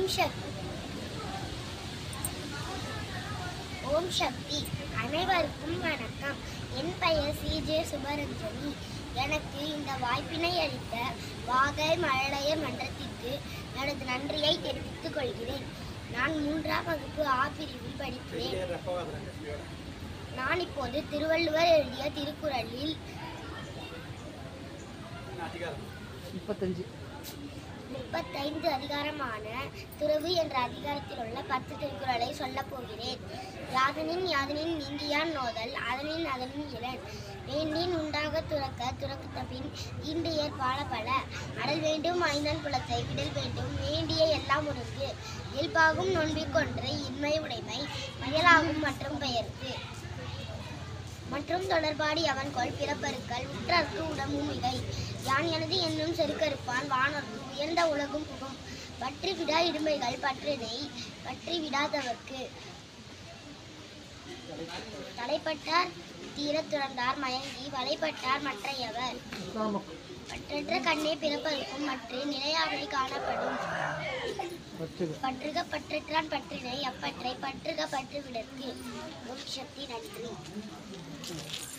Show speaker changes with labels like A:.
A: ஓம் சக்தி ஓம் சக்தி அனைவருக்கும் வணக்கம் என் பெயர் சிஜே சுபரஞ்சனி எனக்கு இந்த வாய்ப்பினை அளித்த வாகை மழலையர் மன்றத்திற்கு எனது நன்றியை தெரிவித்துக் கொள்கிறேன் நான் மூன்றாம் வகுப்பு ஆ பிரிவில் படிக்கிறேன் நான் இப்போது திருவள்ளுவர் எழுதிய திருக்குறளில்
B: முப்பத்தஞ்சு
A: முப்பத்தைந்து அதிகாரமான துறவு என்ற அதிகாரத்தில் உள்ள பத்து திருக்குறளை சொல்லப் போகிறேன் யாதனின் யாதனின் நீங்கியான் நோதல் அதனின் அதனின் இளன் வேண்டின் உண்டாக துறக்க துறக்குத்த பின் ஈண்டியர் பால பல அடல் வேண்டும் ஐந்தன் குலத்தை விடல் வேண்டும் வேண்டிய எல்லாம் ஒருங்கு இயல்பாகும் நோன்பிற்கொன்று இன்மை உடைமை மயலாகும் மற்றும் பெயர்க்கு மற்றும் தொடர்பாடி அவன் கொள் பிறப்பருக்கள் உற்றற்கு உடம்பும் மிகை யான் எனது என்னும் செருக்கறுப்பான் வானொர்க்கு உயர்ந்த உலகும் புகும் பற்றி விடா இடுமைகள் பற்றினை பற்றி விடாதவர்க்கு தலைப்பட்டார் தீரத் துறந்தார் மயங்கி வலைப்பட்டார் மற்றையவர்
B: நாமக்
A: பற்றற்ற கண்ணே பிறப்பருக்கும் மற்ற நிலையாமை காணப்படும்
B: பற்றுக
A: பற்றுக பற்றற்றான் பற்றினை அப்பற்றை பற்றுக பற்று விடற்கு ஓம் சக்தி நன்றி